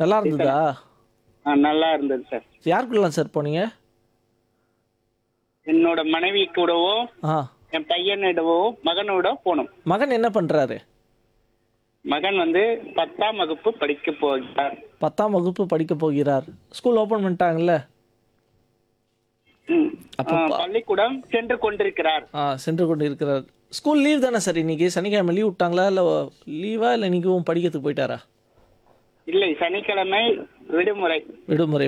நல்லா இருந்ததா ஆ, நல்லா இருந்தது சார் யாருக்குள்ளலாம் சார் போனீங்க என்னோட மனைவி கூடவோ ஆ என் பையனிடவோ மகனோட போனோம் மகன் என்ன பண்ணுறாரு மகன் வந்து பத்தாம் வகுப்பு படிக்க போகிறார் பத்தாம் வகுப்பு படிக்க போகிறார் ஸ்கூல் ஓப்பன் பண்ணிட்டாங்கல்ல ம். அப்போ ஆ, பள்ளிக்கூடம் சென்று கொண்டிருக்கிறார் ஆ சென்று கொண்டு இருக்கிறார் ஸ்கூல் லீவ் தானே சார் இன்னைக்கு சனிக்கிழமை லீவ் விட்டாங்களா இல்லை லீவா இல்லை இன்றைக்கும் படிக்கிறதுக்கு போயிட்டாரா இல்லை சனிக்கிழமை விடுமுறை விடுமுறை